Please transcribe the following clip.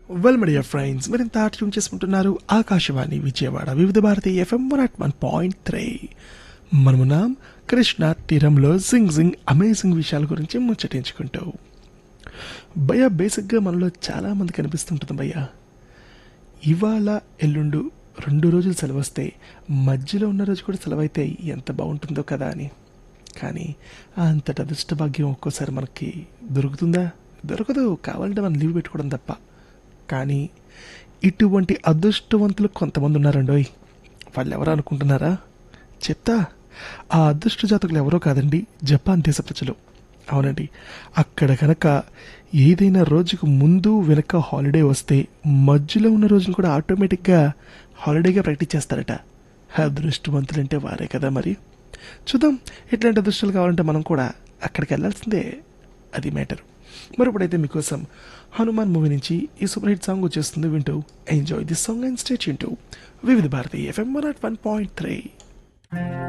well media friends మరింత tune చేసుకుంటున్నారు Akashvani Vijayawada Vividh Bharati FM one at one point three మనమున్నాం కృష్ణ తీరంలో జింగ్ జింగ్ అమేజింగ్ విషయాల గురించి ముచ్చటించుకుంటూ భయ బేసిక్గా మనలో చాలా మంది కనిపిస్తుంటుంది భయ్య ఇవాళ ఎల్లుండు రెండు రోజులు సెలవు వస్తే మధ్యలో ఉన్న రోజు కూడా సెలవు అయితే ఎంత బాగుంటుందో కదా అని కానీ అంతటి అదృష్ట భాగ్యం ఒక్కోసారి మనకి దొరుకుతుందా దొరకదు కావాలంటే మనం లీవ్ పెట్టుకోవడం తప్ప కానీ ఇటువంటి అదృష్టవంతులు కొంతమంది ఉన్నారండోయ్ వాళ్ళు ఎవరు అనుకుంటున్నారా చెప్తా ఆ అదృష్ట జాతకులు ఎవరో కాదండి జపాన్ దేశ ప్రజలు అవునండి అక్కడ కనుక ఏదైనా రోజుకు ముందు వెనక హాలిడే వస్తే మధ్యలో ఉన్న రోజును కూడా ఆటోమేటిక్గా హాలిడేగా ప్రాక్టీస్ చేస్తారట అదృష్టవంతులంటే వారే కదా మరి చూద్దాం ఎట్లాంటి అదృష్టాలు కావాలంటే మనం కూడా అక్కడికి వెళ్ళాల్సిందే అది మ్యాటర్ మరి ఇప్పుడైతే మీకోసం హనుమాన్ మూవీ నుంచి ఈ సూపర్ హిట్ సాంగ్ వచ్చేస్తుంది వింటూ enjoy this song and state వింటూ Vividh Bharati FM one at one point three